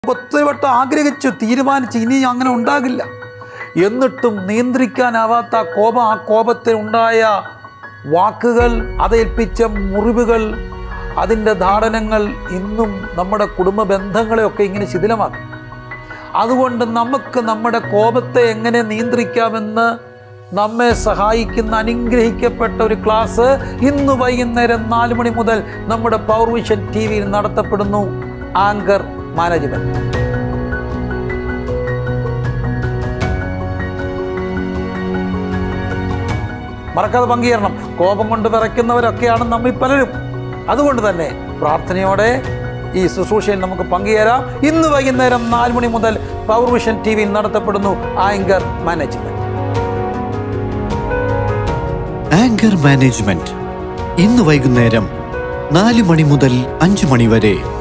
ഒത്തിരി വട്ടം ആഗ്രഹിച്ചു തീരുമാനിച്ചു ഇനി അങ്ങനെ ഉണ്ടാകില്ല എന്നിട്ടും നിയന്ത്രിക്കാനാവാത്ത ആ കോപം ആ കോപത്തിൽ ഉണ്ടായ വാക്കുകൾ അതേൽപ്പിച്ച മുറിവുകൾ അതിൻ്റെ ധാടനങ്ങൾ ഇന്നും നമ്മുടെ കുടുംബ ബന്ധങ്ങളെയൊക്കെ ഇങ്ങനെ ശിഥിലമാക്കും അതുകൊണ്ട് നമുക്ക് നമ്മുടെ കോപത്തെ എങ്ങനെ നിയന്ത്രിക്കാമെന്ന് നമ്മെ സഹായിക്കുന്ന അനുഗ്രഹിക്കപ്പെട്ട ഒരു ക്ലാസ് ഇന്ന് വൈകുന്നേരം നാല് മണി മുതൽ നമ്മുടെ പവർ വിഷൻ ടി വിയിൽ നടത്തപ്പെടുന്നു ആങ്കർ മാനേജ്മെന്റ് മറക്കാതെ പങ്കുചേരണം കോപം കൊണ്ട് വിറയ്ക്കുന്നവരൊക്കെയാണ് നമ്മിൽ പലരും അതുകൊണ്ട് തന്നെ പ്രാർത്ഥനയോടെ ഈ ശുശ്രൂഷയിൽ നമുക്ക് പങ്കുചേരാം ഇന്ന് വൈകുന്നേരം നാല് മണി മുതൽ പവർ വിഷൻ ടി വിയിൽ നടത്തപ്പെടുന്നു ആങ്കർ മാനേജ്മെന്റ് ആങ്കർ മാനേജ്മെന്റ് ഇന്ന് വൈകുന്നേരം നാല് മണി മുതൽ അഞ്ച് മണി വരെ